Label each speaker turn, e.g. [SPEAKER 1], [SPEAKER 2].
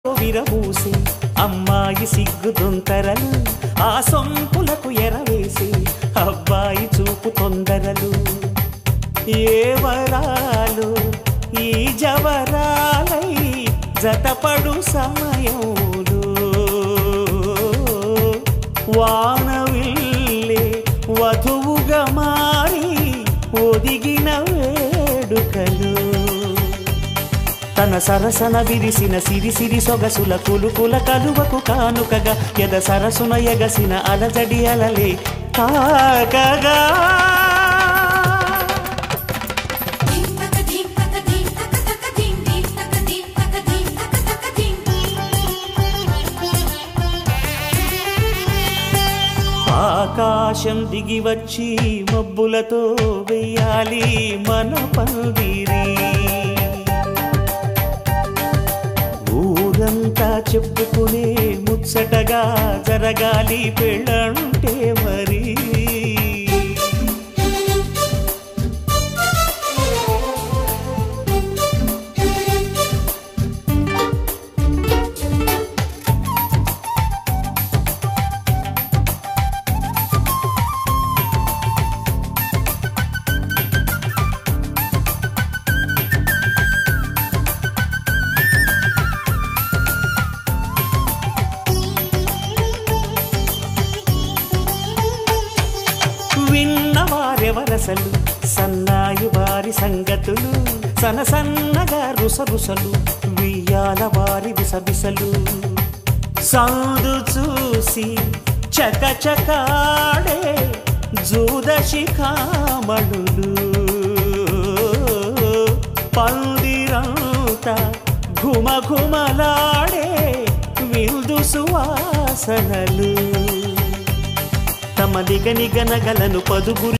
[SPEAKER 1] విరబూసి అమ్మాయి సిగ్గు దొంతరలు ఆ సొంపులకు ఎరవేసి అబ్బాయి చూపు తొందరలు ఏ వరాలు ఈ జవరాలై జతపడు సమయంలో వానవిల్లే వధువుగా మారి ఒదిగిన వేడుకలు తన సరసన విరిసిన సిరి సిరి సొగసుల కులుకుల కలువకు కానుకగా ఎద సరసున ఎగసిన అలజడి అలలే తాకగా
[SPEAKER 2] ధీం తక ధీం తక ధీం తక తక ధీం ధీం తక ధీం తక ధీం తక తక ధీం
[SPEAKER 1] ఆకాశం దిగి వచ్చి మబ్బులతో వెయ్యాలి మన పందిరి ఊరంతా చెప్పుకునే ముచ్చటగా జరగాలి పెళ్ళంటే మరి విన్నవారెవరసలు సన్నాయి వారి సంగతులు సన సన్నగా రుసరుసలు వియ్యాల వారి విసబిసలు సందు చూసి చక చకాడే జూద శిఖామణులు పందిరంతా ఘుమ ఘుమలాడే విందు సువాసనలు తమ నిగ నిగనగలను పదుగురు